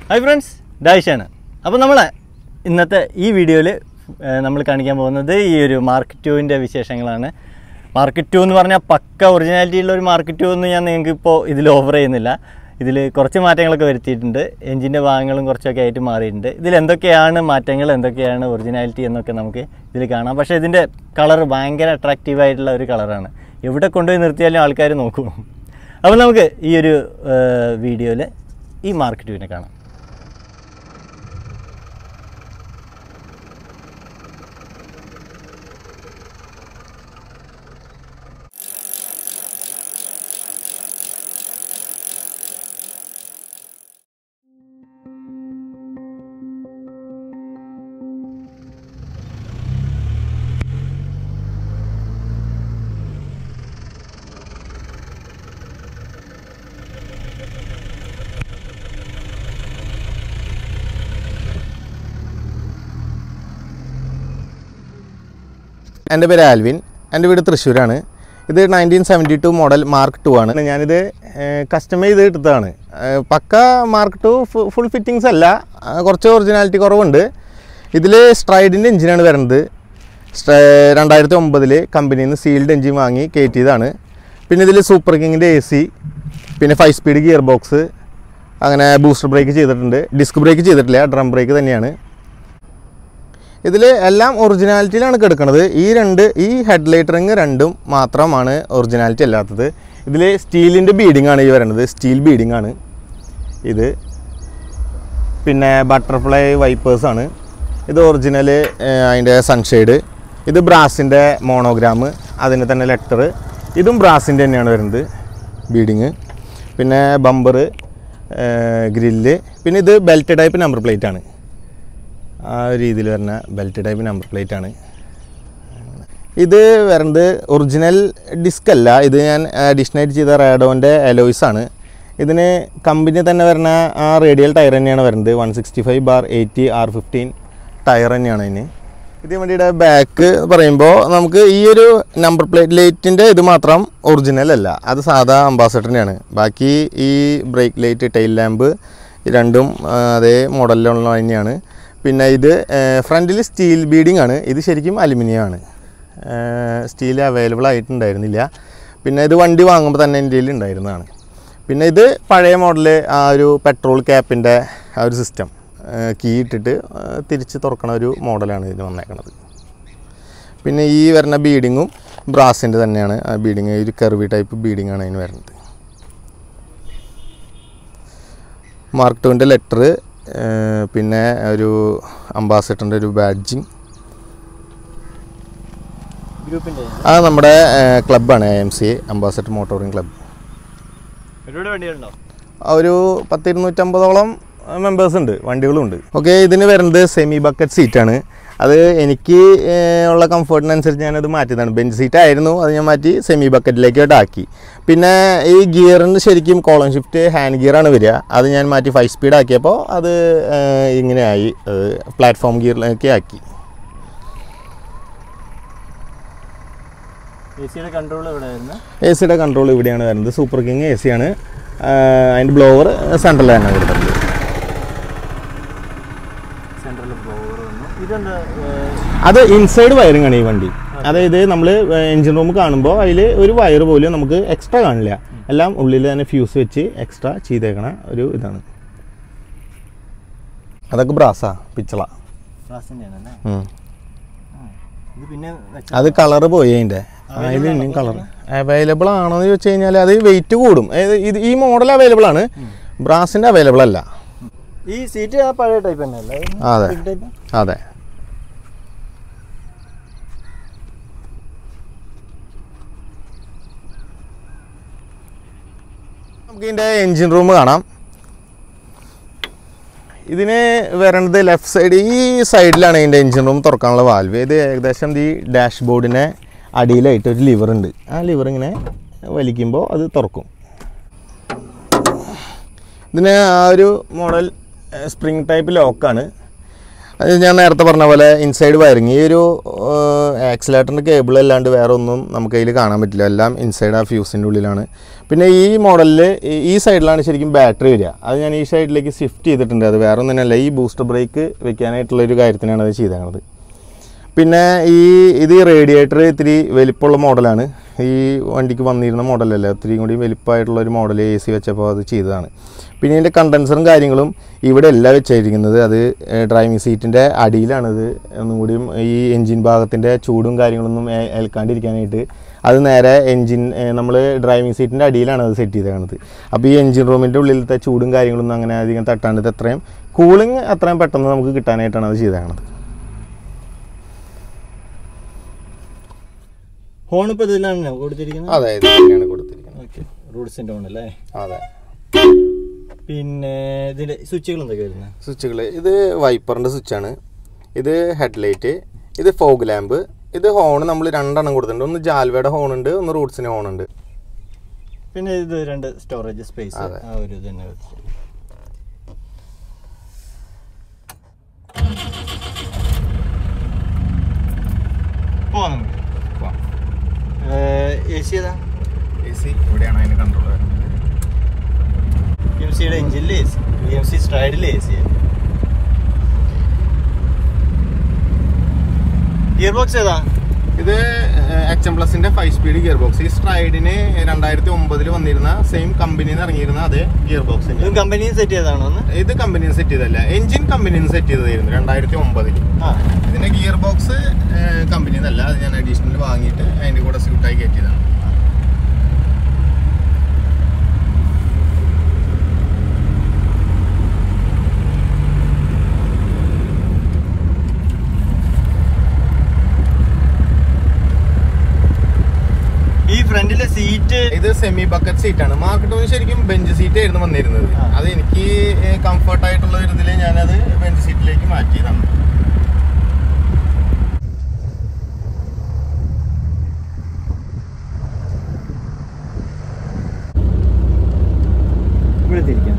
Hi friends ഡായിഷാണ് അപ്പോൾ നമ്മൾ ഇന്നത്തെ ഈ വീഡിയോയിൽ നമ്മൾ കാണിക്കാൻ പോകുന്നത് ഈ ഒരു മാർക്ക് ടുവിൻ്റെ വിശേഷങ്ങളാണ് മാർക്ക് ടു എന്ന് പറഞ്ഞാൽ പക്ക ഒറിജിനാലിറ്റി ഉള്ള ഒരു മാർക്ക് ടു എന്ന് ഞാൻ നിങ്ങൾക്ക് ഇപ്പോൾ ഇതിൽ ഓഫർ ചെയ്യുന്നില്ല ഇതിൽ കുറച്ച് മാറ്റങ്ങളൊക്കെ വരുത്തിയിട്ടുണ്ട് എഞ്ചിൻ്റെ ഭാഗങ്ങളും കുറച്ചൊക്കെ ആയിട്ട് മാറിയിട്ടുണ്ട് ഇതിൽ എന്തൊക്കെയാണ് മാറ്റങ്ങൾ എന്തൊക്കെയാണ് ഒറിജിനാലിറ്റി എന്നൊക്കെ നമുക്ക് ഇതിൽ കാണാം പക്ഷേ ഇതിൻ്റെ കളർ ഭയങ്കര അട്രാക്റ്റീവ് ആയിട്ടുള്ള ഒരു കളറാണ് എവിടെ കൊണ്ടുപോയി നിർത്തിയാലും ആൾക്കാർ നോക്കും അപ്പോൾ നമുക്ക് ഈ ഒരു വീഡിയോയിൽ ഈ മാർക്ക് ടുവിനെ കാണാം എൻ്റെ പേര് ആൽവിൻ എൻ്റെ വീട് തൃശ്ശൂരാണ് ഇത് nineteen seventy two model Mark two ആണ് ഞാനിത് കസ്റ്റമൈസ് ചെയ്ത് എടുത്തതാണ് ഏഹ് പക്ക മാർക്ക് ടു ഫുൾ ഫിറ്റിങ്സ് അല്ല ആ, കുറച്ച് ഒറിജിനാലിറ്റി കുറവുണ്ട് ഇതിൽ സ്ട്രൈഡിൻ്റെ എഞ്ചിനാണ് വരുന്നത് സ്ട്ര- രണ്ടായിരത്തി ഒമ്പതിൽ കമ്പനിയിൽ നിന്ന് സീൽഡ് എഞ്ചിൻ വാങ്ങി കയറ്റിയതാണ് പിന്നെ ഇതിൽ സൂപ്പർ കിങ്ങിൻ്റെ എ സി പിന്നെ ഫൈവ് സ്പീഡ് ഗിയർ ബോക്സ് അങ്ങനെ ബൂസ്റ്റർ ബ്രേക്ക് ചെയ്തിട്ടുണ്ട് ഡിസ്ക് ബ്രേക്ക് ചെയ്തിട്ടില്ല ഡ്രം ബ്രേക്ക് തന്നെയാണ് ഇതിൽ എല്ലാം ഒറിജിനാലിറ്റിയിലാണ് കിടക്കുന്നത് ഈ രണ്ട് ഈ ഹെഡ്ലൈറ്റ് റിങ് രണ്ടും മാത്രമാണ് ഒറിജിനാലിറ്റി അല്ലാത്തത് ഇതിൽ സ്റ്റീലിൻ്റെ ബീഡിംഗ് ആണ് ഈ വരുന്നത് സ്റ്റീൽ ബീഡിംഗ് ആണ് ഇത് പിന്നെ ബട്ടർഫ്ലൈ വൈപ്പേഴ്സ് ആണ് ഇത് ഒറിജിനൽ അതിൻ്റെ സൺഷെയ്ഡ് ഇത് ബ്രാസിൻ്റെ മോണോഗ്രാം അതിന് തന്നെ ലെറ്റർ ഇതും ബ്രാസിൻ്റെ തന്നെയാണ് വരുന്നത് ബീഡിങ് പിന്നെ ബമ്പർ ഗ്രില്ല് പിന്നെ ഇത് ബെൽറ്റ് ടൈപ്പ് നമ്പർ പ്ലേറ്റ് ആണ് ആ ഒരു രീതിയിൽ വരുന്ന ബെൽറ്റ് ടൈപ്പ് നമ്പർ പ്ലേറ്റ് ആണ് ഇത് വരുന്നത് ഒറിജിനൽ ഡിസ്ക് അല്ല ഇത് ഞാൻ അഡീഷണലായിട്ട് ചെയ്ത റേഡോൻ്റെ അലോയ്സ് ആണ് ഇതിന് കമ്പനി തന്നെ വരുന്ന ആ റേഡിയൽ ടയർ തന്നെയാണ് വരുന്നത് one sixty five bar eighty R fifteen tyre തന്നെയാണ് ഇതിന് ഇത് വണ്ടിയുടെ ബാക്ക് പറയുമ്പോൾ നമുക്ക് ഈ ഒരു നമ്പർ പ്ലേറ്റ് ലൈറ്റിൻ്റെ ഇത് മാത്രം ഒറിജിനൽ അല്ല അത് സാധാ അംബാസഡറിൻ്റെയാണ് ബാക്കി ഈ ബ്രേക്ക് ലൈറ്റ് ടൈൽ ലാമ്പ് രണ്ടും ആ, അതേ മോഡലിലുള്ള തന്നെയാണ് പിന്നെ ഇത് ഫ്രണ്ടിൽ സ്റ്റീൽ ബീഡിംഗ് ആണ് ഇത് ശരിക്കും അലുമിനിയം ആണ് സ്റ്റീൽ അവൈലബിൾ ആയിട്ടുണ്ടായിരുന്നില്ല പിന്നെ ഇത് വണ്ടി വാങ്ങുമ്പോൾ തന്നെ എൻ്റെ കയ്യിൽ ഉണ്ടായിരുന്നതാണ് പിന്നെ ഇത് പഴയ മോഡൽ ആ ഒരു പെട്രോൾ ക്യാപ്പിൻ്റെ ആ ഒരു സിസ്റ്റം കീ ഇട്ടിട്ട് ആ, തിരിച്ച് തുറക്കണ ഒരു മോഡലാണ് ഇതിന് വന്നേക്കണത് പിന്നെ ഈ വരുന്ന ബീഡിങ്ങും ബ്രാസിൻ്റെ തന്നെയാണ് ആ ബീഡിങ് ഒരു കർവി ടൈപ്പ് ബീഡിംഗ് ആണ് അതിന് വരുന്നത് മാർക്ക് ടുവിൻ്റെ ലെറ്റർ പിന്നെ ഒരു അംബാസഡറിൻ്റെ ഒരു ബാഡ്ജിങ് ഗ്രൂപ്പിൻ്റെ അത് നമ്മുടെ ക്ലബ്ബാണ് A M C ambassador motoring club ഒരുപാട് വണ്ടികളുണ്ടോ ഒരു പത്ത് ഇരുന്നൂറ്റമ്പതോളം മെമ്പേഴ്സ് ഉണ്ട് വണ്ടികളും ഉണ്ട് ഓക്കെ ഇതിന് വരുന്നത് സെമി ബക്കറ്റ് സീറ്റാണ് അത് എനിക്ക് ഏഹ്, ഉള്ള കംഫർട്ടിനനുസരിച്ച് ഞാനത് മാറ്റിയതാണ് ബെഞ്ച് സീറ്റ് ആയിരുന്നു അത് ഞാൻ മാറ്റി സെമി ബക്കറ്റിലേക്കോട്ട് ആക്കി പിന്നെ ഈ ഗിയറിന് ശരിക്കും കോളം ഷിഫ്റ്റ് ഹാൻഡ് ഗിയറാണ് വരിക അത് ഞാൻ മാറ്റി ഫൈവ് സ്പീഡ് ആക്കിയപ്പോൾ അത് ഏഹ്, ഇങ്ങനെ ആയി പ്ലാറ്റ്ഫോം ഗിയറിലേക്ക് ആക്കി എ സിയുടെ കൺട്രോൾ എവിടെ ആയിരുന്നു എ സിയുടെ കൺട്രോൾ ഇവിടെയാണ് വരുന്നത് സൂപ്പർ കിങ് എ സി ആണ് അതിൻ്റെ ബ്ലോവർ സെൻട്രൽ തന്നെ കൊടുത്തിട്ടുണ്ട് സെൻട്രൽ ബ്ലോവർ വന്നു ഇതെന്താ അത് ഇൻസൈഡ് വയറിംഗ് ആണ് ഈ വണ്ടി അതായത് നമ്മൾ എഞ്ചിൻ റൂം കാണുമ്പോൾ അതിൽ ഒരു വയർ പോലും നമുക്ക് എക്സ്ട്രാ കാണില്ല എല്ലാം ഉള്ളിൽ തന്നെ ഫ്യൂസ് വെച്ച് എക്സ്ട്രാ ചെയ്തേക്കണ ഒരു ഇതാണ് അതൊക്കെ ബ്രാസാ പിച്ചള ക്ലാസിൻ്റെ ആണല്ലേ ഉം. ഇത് പിന്നെ വെച്ച അത് കളറ് പോയി അതിൻ്റെ അതിൽ ഇനിയും കളർ അവൈലബിൾ ആണോ എന്ന് ചോദിച്ചു കഴിഞ്ഞാൽ അത് വെയിറ്റ് കൂടും അതായത് ഇത് ഈ മോഡൽ അവൈലബിൾ ആണ് ബ്രാസിൻ്റെ അവൈലബിൾ അല്ല ഈ സീറ്റ് ആ പഴയ ടൈപ്പ് തന്നെ അല്ലേ അതെ. ടൈപ്പ് അതെ നമുക്ക് ഇതിൻ്റെ എൻജിൻ റൂം കാണാം ഇതിന് വരണത് ലെഫ്റ്റ് സൈഡ് ഈ സൈഡിലാണ് ഇതിൻ്റെ എൻജിൻ റൂം തുറക്കാനുള്ള വാൽവ് ഇത് ഏകദേശം ഈ ഡാഷ് ബോർഡിനെ അടിയിലായിട്ട് ഒരു ലിവർ ഉണ്ട് ആ ലിവർ ഇങ്ങനെ വലിക്കുമ്പോൾ അത് തുറക്കും ഇതിന് ആ ഒരു മോഡൽ സ്പ്രിങ് ടൈപ്പ് ലോക്കാണ് അത് ഞാൻ നേരത്തെ പറഞ്ഞ പോലെ ഇൻസൈഡ് വയറിങ് ഈ ഒരു ആക്സിലേറ്ററിൻ്റെ കേബിൾ അല്ലാണ്ട് വേറെ ഒന്നും നമുക്ക് അതിൽ കാണാൻ പറ്റില്ല എല്ലാം ഇൻസൈഡ് ആ ഫ്യൂസിൻ്റെ ഉള്ളിലാണ് പിന്നെ ഈ മോഡലിൽ ഈ സൈഡിലാണ് ശരിക്കും ബാറ്ററി വരിക അത് ഞാൻ ഈ സൈഡിലേക്ക് ഷിഫ്റ്റ് ചെയ്തിട്ടുണ്ട് അത് വേറെ ഒന്നും തന്നെയല്ല ഈ ബൂസ്റ്റർ ബ്രേക്ക് വെക്കാനായിട്ടുള്ള ഒരു കാര്യത്തിനാണ് അത് ചെയ്തേക്കുന്നത് പിന്നെ ഈ ഇത് ഈ റേഡിയേറ്റർ ഇത്തിരി വലിപ്പമുള്ള മോഡലാണ് ഈ വണ്ടിക്ക് വന്നിരുന്ന മോഡലല്ല ഇത്തിരി കൂടി വലിപ്പമായിട്ടുള്ള ഒരു മോഡൽ എ സി വെച്ചപ്പോൾ അത് ചെയ്തതാണ് പിന്നെ ഇതിൻ്റെ കണ്ടൻസറും കാര്യങ്ങളും ഇവിടെ അല്ല വെച്ചിരിക്കുന്നത് അത് ഡ്രൈവിംഗ് സീറ്റിൻ്റെ അടിയിലാണിത് ഒന്നും കൂടിയും ഈ എൻജിൻ ഭാഗത്തിൻ്റെ ചൂടും കാര്യങ്ങളൊന്നും ഏ- ഏൽക്കാണ്ടിരിക്കാനായിട്ട് അത് നേരെ എൻജിൻ നമ്മൾ ഡ്രൈവിംഗ് സീറ്റിൻ്റെ അടിയിലാണ് അത് സെറ്റ് ചെയ്തേക്കുന്നത് അപ്പോൾ ഈ എൻജിൻ റൂമിൻ്റെ ഉള്ളിലത്തെ ചൂടും കാര്യങ്ങളൊന്നും അങ്ങനെ അധികം തട്ടാണ്ട് ഇത് എത്രയും കൂളിംഗ് എത്രയും പെട്ടെന്ന് നമുക്ക് കിട്ടാനായിട്ടാണ് അത് ചെയ്തേക്കുന്നത് ഹോൺ ഇപ്പോൾ ഇതിലാണ് കൊടുത്തിരിക്കുന്നത് അതെ ഇത് തന്നെയാണ് കൊടുത്തിരിക്കുന്നത് ഓക്കെ റൂട്ട്സിൻ്റെ ഹോൺ അല്ലേ അതെ പിന്നെ ഇതിൻ്റെ സ്വിച്ചുകൾ എന്തൊക്കെ വരുന്നത് സ്വിച്ചുകൾ ഇത് വൈപ്പറിൻ്റെ സ്വിച്ചാണ് ഇത് ഹെഡ്ലൈറ്റ് ഇത് ഫോഗ് ലാമ്പ് ഇത് ഹോൺ നമ്മൾ രണ്ടെണ്ണം കൊടുത്തിട്ടുണ്ട് ഒന്ന് ജാൽവയുടെ ഹോൺ ഉണ്ട് ഒന്ന് റൂട്ട്സിൻ്റെ ഹോൺ ഉണ്ട് പിന്നെ ഇത് രണ്ട് സ്റ്റോറേജ് സ്പേസ് അതെ. ആ ഒരു ഇത് തന്നെ വെച്ച് പോവാം നമുക്ക് എ സി ഏതാ എ സി ഇവിടെയാണ് അതിന് കൺട്രോൾ വരുന്നത് എം സിയുടെ എഞ്ചിനിൽ എ സി എം സി സ്ട്രൈഡിൽ എ സി ഗിയർ ബോക്സ് ഏതാ ഇത് എച്ച് എം പ്ലസിന്റെ ഫൈവ് സ്പീഡ് ഗിയർ ബോക്സ് ഈ സ്ട്രൈഡിന് രണ്ടായിരത്തി ഒമ്പതിൽ വന്നിരുന്ന സെയിം കമ്പനിയിൽ നിന്ന് ഇറങ്ങിയിരുന്ന അതേ ഗിയർ ബോക്സ് ഇത് കമ്പനി സെറ്റ് ചെയ്താണോ ഒന്ന് ഇത് കമ്പനിയിൽ സെറ്റ് ചെയ്തല്ല എഞ്ചിൻ കമ്പനിയിൽ സെറ്റ് ചെയ്തതായിരുന്നു രണ്ടായിരത്തി ഒമ്പതിൽ ആ ഇതിന്റെ ഗിയർ ബോക്സ് കമ്പനിയിൽ നിന്നല്ല അത് ഞാൻ അഡീഷണൽ വാങ്ങിയിട്ട് അതിന്റെ കൂടെ സ്യൂട്ടായി കയറ്റിയതാണ് ഈ ഫ്രണ്ടിലെ സീറ്റ് ഇത് സെമി ബക്കറ്റ് സീറ്റാണ് മാർക്കറ്റ് ശരിക്കും ബെഞ്ച് സീറ്റ് ആയിരുന്നു വന്നിരുന്നത് ആ. അത് എനിക്ക് കംഫർട്ട് ആയിട്ടുള്ള ഒരു ഇതിൽ ഞാനത് ബെഞ്ച് സീറ്റിലേക്ക് മാറ്റിയതാണ് ഇവിടെ തിരിക്കാം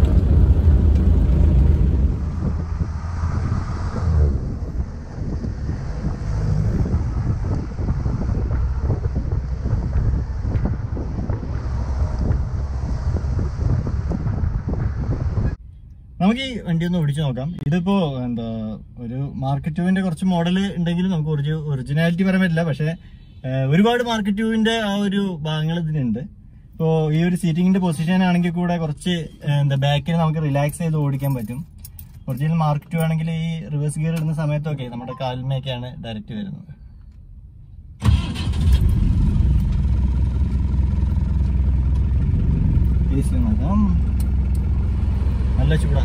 നമുക്ക് ഈ വണ്ടി ഒന്ന് ഓടിച്ചു നോക്കാം ഇതിപ്പോ എന്താ ഒരു മാർക്കറ്റ് ടൂവിന്റെ കുറച്ച് മോഡൽ ഉണ്ടെങ്കിലും നമുക്ക് ഒറിജിനാലിറ്റി പറയാൻ പറ്റില്ല പക്ഷെ ഏഹ്, ഒരുപാട് മാർക്കറ്റ് ടൂവിന്റെ ആ ഒരു ഭാഗങ്ങൾ ഇതിനുണ്ട് ഇപ്പോൾ ഈ ഒരു സീറ്റിംഗിന്റെ പൊസിഷൻ ആണെങ്കിൽ കൂടെ കുറച്ച് ഏഹ്, എന്താ ബാക്കിൽ നമുക്ക് റിലാക്സ് ചെയ്ത് ഓടിക്കാൻ പറ്റും ഒറിജിനൽ മാർക്ക് ടു ആണെങ്കിൽ ഈ റിവേഴ്സ് ഗിയർ ഇടുന്ന സമയത്തൊക്കെ നമ്മുടെ കാലിന്മേക്കാണ് ഡയറക്റ്റ് വരുന്നത് Easy നോക്കാം നല്ല ചൂടാ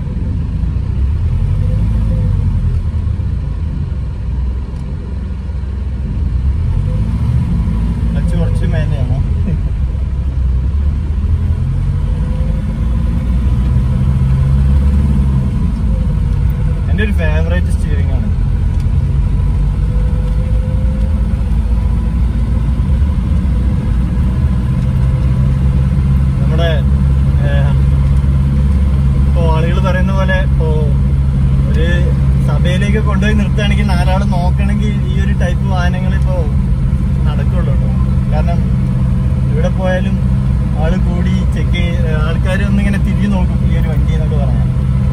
ക്ലച്ച് കുറച്ച് മേലെയാണോ എൻ്റെ ഒരു ഫേവറേറ്റ് സ്റ്റിയറിംഗ് ആണ് നമ്മുടെ ഏഹ്, ഇപ്പോ ആളുകൾ പറയുന്ന പോലെ ഇപ്പോ ഒരു സഭയിലേക്ക് കൊണ്ടുപോയി നിർത്തുകയാണെങ്കിൽ നാലാൾ നോക്കണമെങ്കിൽ ഈ ഒരു ടൈപ്പ് വാഹനങ്ങൾ ഇപ്പോ നടക്കുള്ളൂ കേട്ടോ കാരണം ഇവിടെ പോയാലും ആള് കൂടി ചെക്ക് ആൾക്കാർ ഒന്നിങ്ങനെ തിരിഞ്ഞു നോക്കും ഈ ഒരു വണ്ടി എന്നൊക്കെ പറയാൻ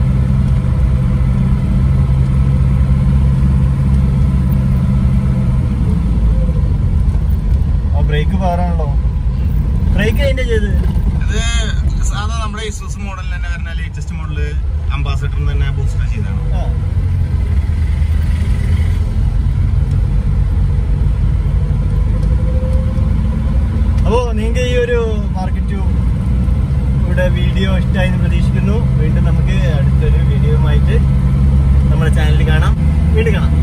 ആ ബ്രേക്ക് പവറാണല്ലോ ബ്രേക്ക് അതിന്റെ ചെയ്ത് ഇത് സാധാ നമ്മുടെ ഇസൂസ് മോഡലിൽ തന്നെ വരുന്ന ലേറ്റസ്റ്റ് മോഡല് അംബാസഡർ തന്നെ ബൂസ്റ്റർ ചെയ്തതാണ് ആ അപ്പോൾ നിങ്ങൾക്ക് ഈ ഒരു മാർക്കറ്റ് ഇവിടെ വീഡിയോ ഇഷ്ടമായി എന്ന് പ്രതീക്ഷിക്കുന്നു വീണ്ടും നമുക്ക് അടുത്തൊരു വീഡിയോയുമായിട്ട് നമ്മുടെ ചാനലിൽ കാണാം വീണ്ടും കാണാം